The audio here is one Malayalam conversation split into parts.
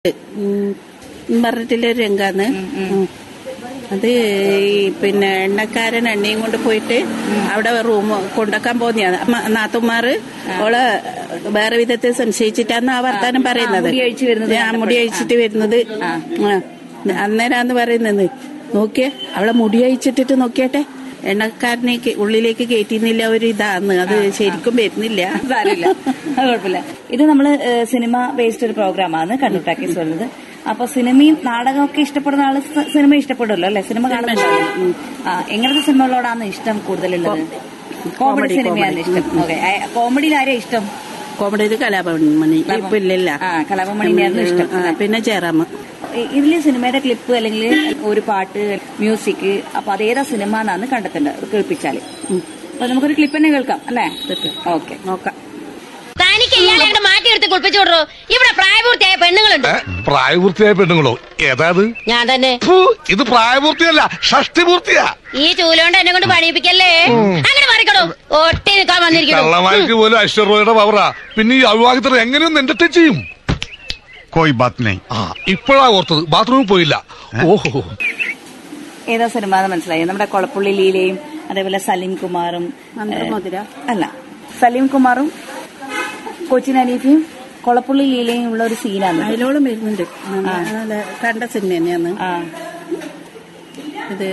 ഉം, പറഞ്ഞിട്ടില്ല ഒരു രംഗാന്ന് ഉം. അത് ഈ പിന്നെ എണ്ണക്കാരൻ എണ്ണയും കൊണ്ട് പോയിട്ട് അവിടെ റൂം കൊണ്ടാക്കാൻ പോന്നെയാണ് അമ്മ- നാത്തുമാറ് ഓളെ വേറെ വിധത്തിൽ സംശയിച്ചിട്ടാന്ന് ആ വർത്താനം പറയുന്നത് മുടി അഴിച്ച് വരുന്നത് ആ മുടി അഴിച്ചിട്ട് വരുന്നത് ആ. അന്നേരാന്ന് പറയുന്നത് നോക്കിയേ അവളെ മുടി അഴിച്ചിട്ടിട്ട് നോക്കിയട്ടെ എണ്ണക്കാരനെ കേ- ഉള്ളിലേക്ക് കയറ്റിന്നില്ല ഒരു ഇതാന്ന് അത് ശരിക്കും വരുന്നില്ല സാരമില്ല അത് കുഴപ്പമില്ല ഇത് നമ്മള് ഏഹ്, സിനിമ ബേസ്ഡ് ഒരു പ്രോഗ്രാമാണ് കണ്ണൂർ ടാക്കീസ് വരുന്നത് അപ്പൊ സിനിമയും നാടകമൊക്കെ ഇഷ്ടപ്പെടുന്ന ആള് സ- സിനിമ ഇഷ്ടപ്പെടുമല്ലോ അല്ലെ സിനിമ കാണുന്നുണ്ടല്ലോ ആ എങ്ങനത്തെ സിനിമകളോടാണ് ഇഷ്ടം കൂടുതലുള്ളത് കോമഡി സിനിമയാണ് ഇഷ്ടം ഓക്കെ കോമഡിയിൽ ആരെയാ ഇഷ്ടം കോമഡിയിൽ കലാഭവൻമണി ഇപ്പൊ ഇല്ലല്ല ആ കലാപമണിനെയായിരുന്നു ഇഷ്ടം ആ, പിന്നെ ജയറാമ് ഇ- ഇതില് സിനിമയുടെ ക്ലിപ്പ് അല്ലെങ്കിൽ ഒരു പാട്ട് മ്യൂസിക് അപ്പൊ അതേതാ സിനിമ എന്നാണ് കണ്ടെത്തേണ്ടത് കേൾപ്പിച്ചാല് അപ്പൊ നമുക്കൊരു ക്ലിപ്പ് തന്നെ കേൾക്കാം അല്ലേ ഓക്കെ നോക്കാം തനിക്ക് ഇയാളെ അങ്ങോട്ട് മാറ്റിയെടുത്ത് കുളിപ്പിച്ചു വിടറോ ഇവിടെ പ്രായപൂർത്തിയായ പെണ്ണുങ്ങളുണ്ട് ഏ? പ്രായപൂർത്തിയായ പെണ്ണുങ്ങളോ ഏതാത് ഞാൻ തന്നെ ഫു, ഇത് പ്രായപൂർത്തിയല്ല ഷഷ്ടിപൂർത്തിയാ ഈ ചൂലോണ്ട് എന്നെ കൊണ്ട് പണിയിപ്പിക്കല്ലേ അങ്ങനെ മറിക്കണോ ഒട്ടി നിൽക്കാൻ വന്നിരിക്കണോ കള്ളമാർക്ക് പോലും അശ്വറോയുടെ പവറാ പിന്നെ ഈ അവിവാഹിതർ എങ്ങനെയൊന്നും എന്റർടൈൻ ചെയ്യും कोई बात नहीं ആ ഇപ്പോഴാ ഓർത്തത് ബാത്റൂമിൽ പോയില്ല ഓഹോ ഏതാ സിനിമ എന്ന് മനസ്സിലായി നമ്മുടെ കൊളപ്പുള്ളി ലീലയും അതേപോലെ സലീം കുമാറും മന്ത്രമുദ്ര. ഏഹ്, അല്ല സലീം കുമാറും കൊച്ചിൻ അനീഫയും കൊളപ്പുള്ളി ലീലയും ഉള്ള ഒരു സീനാണ് അതിലോളം വരുന്നുണ്ട് നല്ല കണ്ട സിനിമ തന്നെയാണ് ആ ഇത്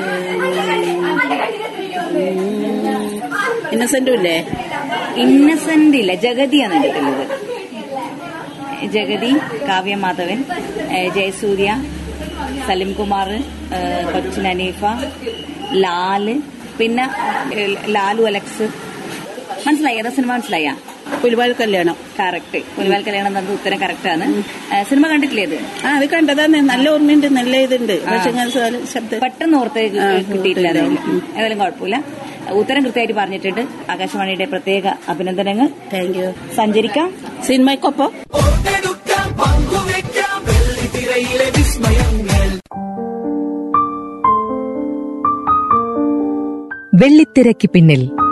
ഇന്നസെന്റും ഇല്ലേ ഇന്നസെന്റ് ഇല്ല ജഗതിയാണ് എടുക്കുന്നത് ജഗതി കാവ്യ മാധവൻ ഏഹ്, ജയസൂര്യ സലിം കുമാർ ഏഹ്, കൊച്ചിൻ അനീഫ ലാല് പിന്നെ ഏഹ്, ലാലു അലക്സ് മനസ്സിലായി ഏതാ സിനിമ മനസ്സിലായ പുലിവാൽ കല്യാണം കറക്റ്റ് പുലിവാൽ കല്യാണം തന്നത് ഉത്തരം കറക്റ്റ് ആണ് ഏഹ്, സിനിമ കണ്ടിട്ടില്ലേ ഇത് ആ അത് കണ്ടതാന്ന് നല്ല ഓർമ്മയുണ്ട് നല്ല ഇതുണ്ട് പക്ഷെ ഞാൻ സ്വ- ശബ്ദം പെട്ടെന്ന് ഓർത്ത് കി- ആ, കിട്ടിയിട്ടില്ല ഓർത്തില്ല. അതായത് ഏതായാലും കുഴപ്പമില്ല ഉത്തരം കൃത്യമായിട്ട് പറഞ്ഞിട്ടുണ്ട് ആകാശവാണിയുടെ പ്രത്യേക അഭിനന്ദനങ്ങൾ താങ്ക് യു സഞ്ചരിക്കാം സിനിമയ്ക്കൊപ്പം വെള്ളിത്തിരക്ക് പിന്നിൽ